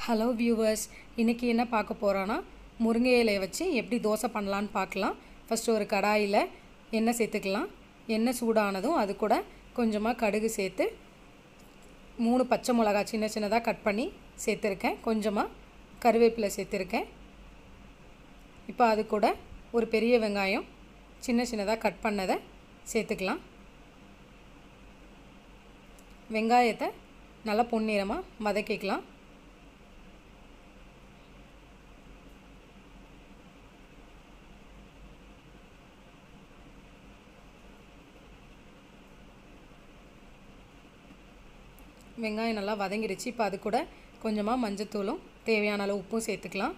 hello viewers இன்றைக்கி என்ன பார்க்க போகிறோன்னா முருங்கை இலையை வச்சு எப்படி தோசை பண்ணலான்னு பார்க்கலாம் ஃபஸ்ட்டு ஒரு கடாயில் எண்ணெய் சேர்த்துக்கலாம் எண்ணெய் சூடானதும் அது கூட கொஞ்சமாக கடுகு சேர்த்து மூணு பச்சை மிளகா சின்ன சின்னதாக கட் பண்ணி சேர்த்துருக்கேன் கொஞ்சமாக கருவேப்பிலை சேர்த்துருக்கேன் இப்போ அது கூட ஒரு பெரிய வெங்காயம் சின்ன சின்னதாக கட் பண்ணதை சேர்த்துக்கலாம் வெங்காயத்தை நல்லா பொன்னிறமாக வதக்கிக்கலாம் வெங்காயம் நல்லா வதங்கிடுச்சு இப்போ அது கூட கொஞ்சமாக மஞ்சத்தூளும் தேவையான அளவு உப்பும் சேர்த்துக்கலாம்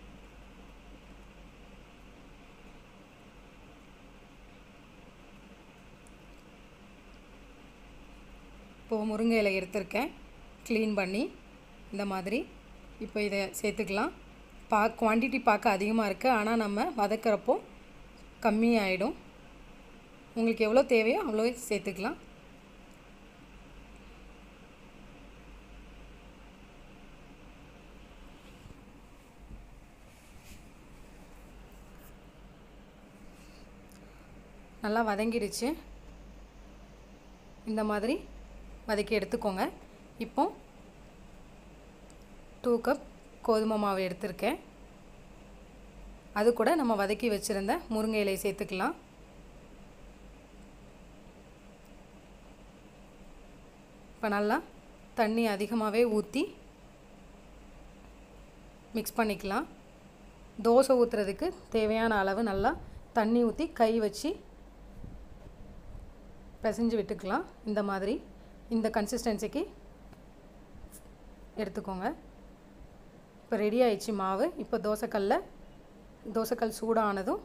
இப்போது முருங்கை இலை எடுத்திருக்கேன் க்ளீன் பண்ணி இந்த மாதிரி இப்போ இதை சேர்த்துக்கலாம் பா குவான்டிட்டி பார்க்க அதிகமாக இருக்குது ஆனால் நம்ம வதக்கிறப்போ கம்மியாயிடும் உங்களுக்கு எவ்வளோ தேவையோ அவ்வளோ சேர்த்துக்கலாம் நல்லா வதங்கிடுச்சு இந்த மாதிரி வதக்கி எடுத்துக்கோங்க இப்போ டூ கப் கோதுமை மாவு எடுத்திருக்கேன் அது கூட நம்ம வதக்கி வச்சுருந்த முருங்கை இலையை சேர்த்துக்கலாம் இப்போ நல்லா தண்ணி அதிகமாகவே ஊற்றி மிக்ஸ் பண்ணிக்கலாம் தோசை ஊற்றுறதுக்கு தேவையான அளவு நல்லா தண்ணி ஊற்றி கை வச்சு பிசைஞ்சு விட்டுக்கலாம் இந்த மாதிரி இந்த கன்சிஸ்டன்சிக்கு எடுத்துக்கோங்க இப்போ ரெடி ஆயிடுச்சு மாவு இப்போ தோசைக்கல்ல தோசைக்கல் சூடானதும்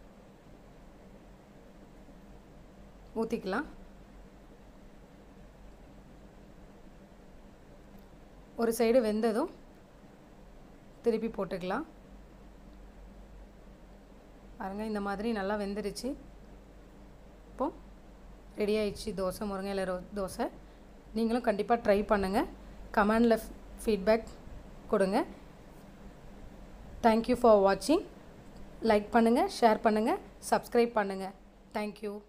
ஊற்றிக்கலாம் ஒரு சைடு வெந்ததும் திருப்பி போட்டுக்கலாம் பாருங்க இந்த மாதிரி நல்லா வெந்துருச்சு இப்போது ரெடி ஆயிடுச்சு தோசை முருங்கையில ரோ தோசை நீங்களும் கண்டிப்பாக ட்ரை பண்ணுங்கள் கமெண்டில் ஃபீட்பேக் கொடுங்க தேங்க்யூ ஃபார் வாட்சிங் லைக் பண்ணுங்கள் ஷேர் பண்ணுங்கள் சப்ஸ்கிரைப் பண்ணுங்கள் தேங்க்யூ